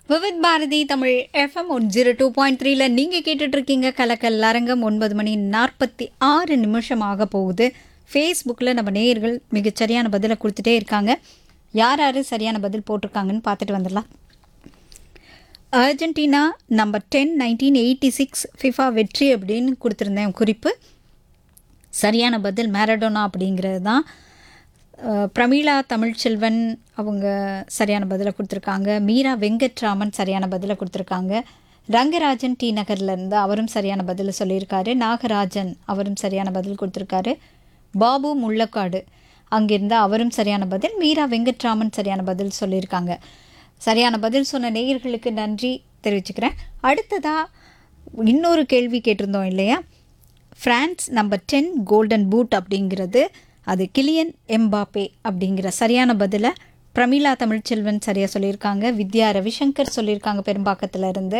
Vividh Bharati Tamil FM one zero two point த்ரீல நீங்கள் கேட்டுட்டு இருக்கீங்க கலக்கல் அரங்கம் ஒன்பது மணி நாற்பத்தி ஆறு நிமிஷம் ஆக போகுது ஃபேஸ்புக்கில் நம்ம நேயர்கள் மிகச் சரியான பதிலை கொடுத்துட்டே இருக்காங்க யார் யார் சரியான பதில் போட்டிருக்காங்கன்னு பார்த்துட்டு வந்துடலாம் Argentina number ten nineteen eighty six FIFA வெற்றி அப்படின்னு கொடுத்துருந்தேன் குறிப்பு சரியான பதில் மேரடோனா அப்படிங்கிறது தான் அஹ், பிரமீளா தமிழ்ச்செல்வன் அவங்க சரியான பதிலை கொடுத்துருக்காங்க மீரா வெங்கட்ராமன் சரியான பதிலை கொடுத்துருக்காங்க ரங்கராஜன் டி நகர்லேருந்து அவரும் சரியான பதிலை சொல்லியிருக்காரு நாகராஜன் அவரும் சரியான பதில் கொடுத்துருக்காரு பாபு முள்ளக்காடு அங்கிருந்து அவரும் சரியான பதில் மீரா வெங்கட்ராமன் சரியான பதில் சொல்லியிருக்காங்க சரியான பதில் சொன்ன நேயர்களுக்கு நன்றி தெரிவிச்சுக்கிறேன் அடுத்ததாக இன்னொரு கேள்வி கேட்டிருந்தோம் இல்லையா France number ten golden boot அப்படிங்கிறது அது கிலியன் எம்பாப்பே அப்படிங்கிற சரியான பதிலை பிரமிளா தமிழ்ச்செல்வன் சரியாக சொல்லியிருக்காங்க வித்யா ரவிசங்கர் சொல்லியிருக்காங்க பெரும்பாக்கத்தில் இருந்து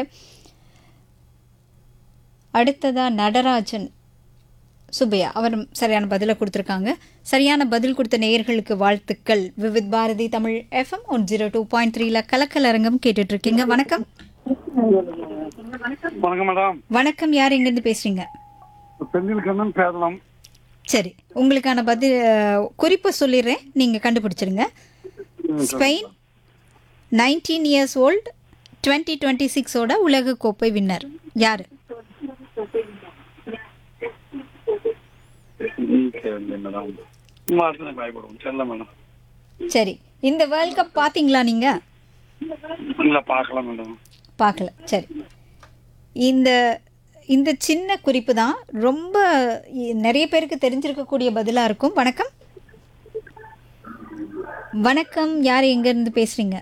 அடுத்ததாக நடராஜன் சுபையா அவரும் சரியான பதிலை கொடுத்துருக்காங்க சரியான பதில் கொடுத்த நேயர்களுக்கு வாழ்த்துக்கள் Vividh Bharati Tamil FM one zero two point த்ரீல கலக்கல் அரங்கம் கேட்டுட்டு இருக்கீங்க வணக்கம் வணக்கம் மேடம் வணக்கம் யார் எங்கேருந்து பேசுறீங்க செந்தில் கண்ணன் பேரலாம் சரி உங்களுக்கான பதில் அஹ், குறிப்பு சொல்லிடுறேன் நீங்கள் கண்டுபிடிச்சிருங்க Spain nineteen years old twenty twenty சிக்ஸோட உலக கோப்பை வின்னர் யார் மேடம் மாசம் பயப்படுவோம் செல்ல மேடம் சரி இந்த வேர்ல்ட் கப் பார்த்தீங்களா நீங்கள் இல்ல பார்க்கலாம் மேடம் பார்க்கல சரி இந்த இந்த சின்ன குறிப்பு தான் ரொம்ப இ- நிறைய பேருக்கு தெரிஞ்சிருக்கக்கூடிய பதிலாக இருக்கும் வணக்கம் வணக்கம் யார் எங்கேருந்து பேசுகிறீங்க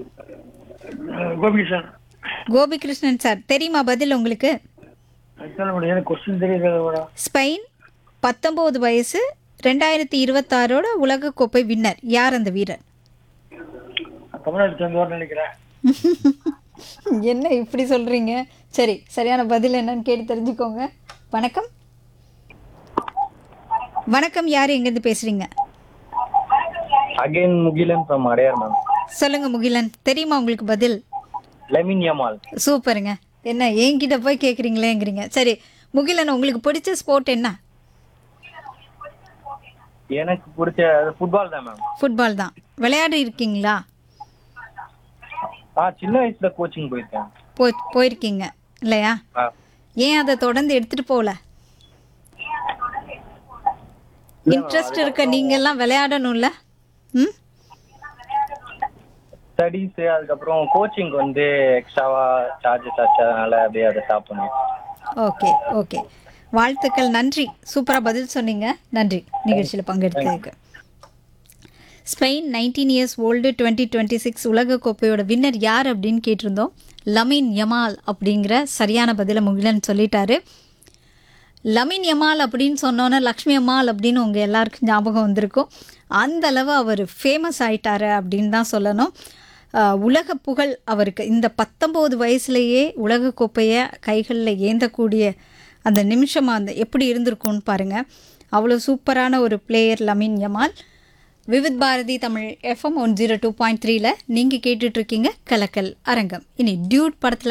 கோபி சார் கோபிகிருஷ்ணன் சார் தெரியுமா பதில் உங்களுக்கு சொல்ல முடியும் எனக்கு கொஸ்டின் தெரியுது கூட ஸ்பெயின் பத்தொம்போது வயசு ரெண்டாயிரத்தி இருபத்தாறோட உலக கோப்பை வின்னர் யார் அந்த வீரர் தமிழ்நாடு சேர்ந்தவர்னு நினைக்கிறேன் என்ன இப்படி சொல்கிறீங்க சரி சரியான பதில் என்னன்னு கேட்டு தெரிஞ்சுக்கோங்க வணக்கம் வணக்கம் யார் எங்கேருந்து பேசுகிறீங்க again Mugilan from Adyar ma'am சொல்லுங்க முகிலன் தெரியுமா உங்களுக்கு பதில் லெமின் யமால் சூப்பருங்க என்ன என்கிட்ட போய் கேட்குறீங்களேங்கிறீங்க சரி முகிலன் உங்களுக்கு பிடிச்ச ஸ்போர்ட் என்ன எனக்கு பிடிச்ச ஃபுட்பால் தான் மேம் ஃபுட்பால் தான் விளையாடி இருக்கீங்களா ஆ சின்ன வயசுல கோச்சிங் போயிருக்கேன் போய் போயிருக்கீங்க இல்லையா ஆ ஏன் அதை தொடர்ந்து எடுத்துட்டு போகல இன்ட்ரெஸ்ட் இருக்க நீங்க எல்லாம் விளையாடணும்ல ம் ஸ்டடீஸ் அதுக்கப்புறம் கோச்சிங் வந்து எக்ஸ்ட்ராவா சார்ஜஸ் ஆச்சு அதனால அப்படியே அதை ஸ்டாப் பண்ணேன் ஓகே ஓகே வாழ்த்துக்கள் நன்றி சூப்பராக பதில் சொன்னீங்க நன்றி நிகழ்ச்சியில் பங்கெடுத்ததுக்கு Spain nineteen years old twenty twenty six உலக கோப்பையோட வின்னர் யார் அப்படின்னு கேட்டிருந்தோம் லமின் யமால் அப்படிங்கிற சரியான பதிலை முகிலன் சொல்லிட்டாரு லமின் யமால் அப்படின்னு சொன்னோன்னே லக்ஷ்மி அம்மாள் அப்படின்னு உங்கள் எல்லாருக்கும் ஞாபகம் வந்திருக்கும் அந்த அளவு அவர் ஃபேமஸ் ஆயிட்டாரு அப்படின்னு தான் சொல்லணும் ஆஹ் உலக புகழ் அவருக்கு இந்த பத்தொம்போது வயசுலேயே உலக கோப்பையை கைகளில் ஏந்தக்கூடிய அந்த நிமிஷம் அந்த எப்படி இருந்திருக்கும்னு பாருங்கள் அவ்வளோ சூப்பரான ஒரு player Lamine Yamal Vividh Bharati Tamil FM one zero two point த்ரீல நீங்கள் கேட்டுட்ருக்கீங்க கலக்கல் அரங்கம் இனி டியூட் படத்தில்